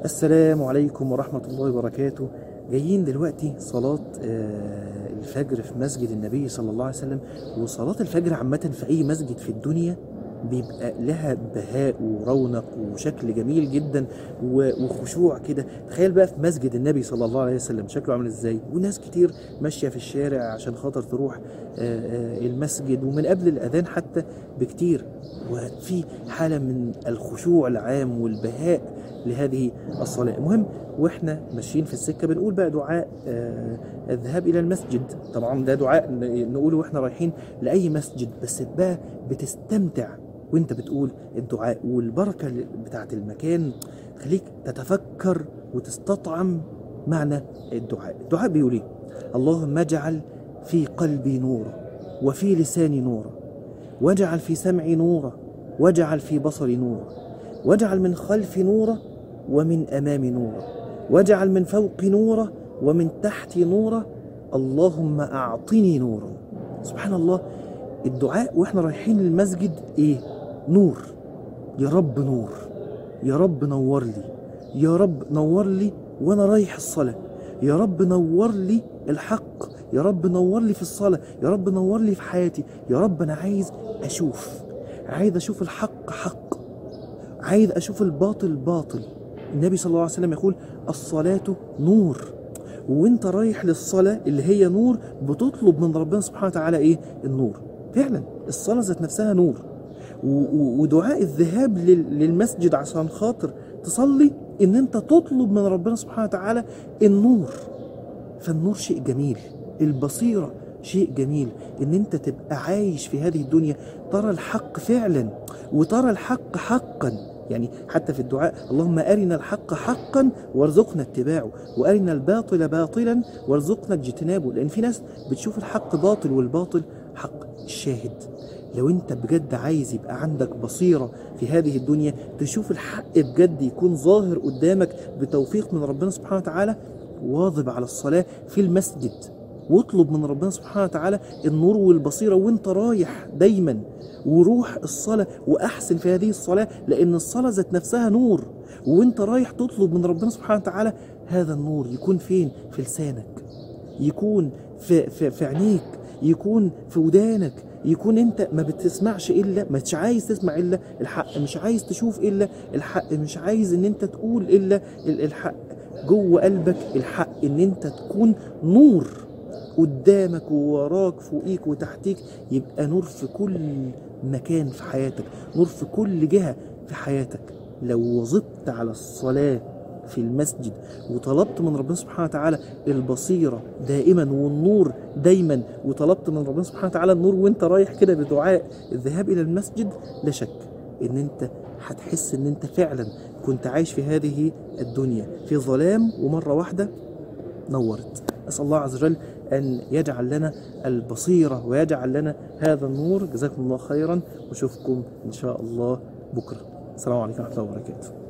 السلام عليكم ورحمة الله وبركاته جايين دلوقتي صلاة آه، الفجر في مسجد النبي صلى الله عليه وسلم وصلاة الفجر عامة في أي مسجد في الدنيا بيبقى لها بهاء ورونق وشكل جميل جدا و- وخشوع كده تخيل بقى في مسجد النبي صلى الله عليه وسلم شكله عامل ازاي وناس كتير ماشية في الشارع عشان خاطر تروح آه، آه، المسجد ومن قبل الأذان حتى بكتير وفي حالة من الخشوع العام والبهاء لهذه الصلاة المهم واحنا ماشيين في السكة بنقول بقى دعاء آه، الذهاب إلى المسجد طبعا ده دعاء ن- نقوله واحنا رايحين لأي مسجد بس بقى بتستمتع وانت بتقول الدعاء والبركة ل- بتاعت المكان تخليك تتفكر وتستطعم معنى الدعاء الدعاء بيقول ايه اللهم اجعل في قلبي نورا وفي لساني نورا واجعل في سمعي نورا واجعل في بصري نورا واجعل من خلفي نورا ومن امامي نورا واجعل من فوقي نورا ومن تحتي نورا اللهم اعطني نورا سبحان الله الدعاء واحنا رايحين للمسجد ايه نور يا رب نور يا رب نور لي يا رب نور لي وانا رايح الصلاه يا رب نور لي الحق يا رب نور لي في الصلاه يا رب نور لي في حياتي يا رب انا عايز اشوف عايز اشوف الحق حق عايز اشوف الباطل باطل النبي صلى الله عليه وسلم يقول الصلاه نور وانت رايح للصلاه اللي هي نور بتطلب من ربنا سبحانه وتعالى ايه النور فعلا الصلاه ذات نفسها نور و- و- ودعاء الذهاب لل- للمسجد عشان خاطر تصلي ان انت تطلب من ربنا سبحانه وتعالى النور فالنور شيء جميل البصيرة شيء جميل ان انت تبقى عايش في هذه الدنيا ترى الحق فعلا وترى الحق حقا يعني حتى في الدعاء اللهم أرنا الحق حقا وارزقنا اتباعه وأرنا الباطل باطلا وارزقنا اجتنابه لأن في ناس بتشوف الحق باطل والباطل حق الشاهد لو انت بجد عايز يبقى عندك بصيرة في هذه الدنيا تشوف الحق بجد يكون ظاهر قدامك بتوفيق من ربنا سبحانه وتعالى واظب على الصلاة في المسجد واطلب من ربنا سبحانه وتعالى النور والبصيرة وانت رايح دايما وروح الصلاة وأحسن في هذه الصلاة لأن الصلاة ذات نفسها نور وانت رايح تطلب من ربنا سبحانه وتعالى هذا النور يكون فين في لسانك يكون في, في, في عينيك يكون في ودانك يكون انت ما بتسمعش الا مش عايز تسمع الا الحق مش عايز تشوف الا الحق مش عايز ان انت تقول الا ال- الحق جوه قلبك الحق ان انت تكون نور قدامك ووراك فوقيك وتحتيك يبقى نور في كل مكان في حياتك نور في كل جهة في حياتك لو وظبت على الصلاة في المسجد وطلبت من ربنا سبحانه وتعالى البصيرة دائما والنور دايما وطلبت من ربنا سبحانه وتعالى النور وانت رايح كده بدعاء الذهاب إلى المسجد لا شك ان انت هتحس ان انت فعلا كنت عايش في هذه الدنيا في ظلام ومرة واحدة نورت أسأل الله عز وجل أن يجعل لنا البصيرة ويجعل لنا هذا النور جزاكم الله خيرا واشوفكم إن شاء الله بكرة السلام عليكم ورحمة الله وبركاته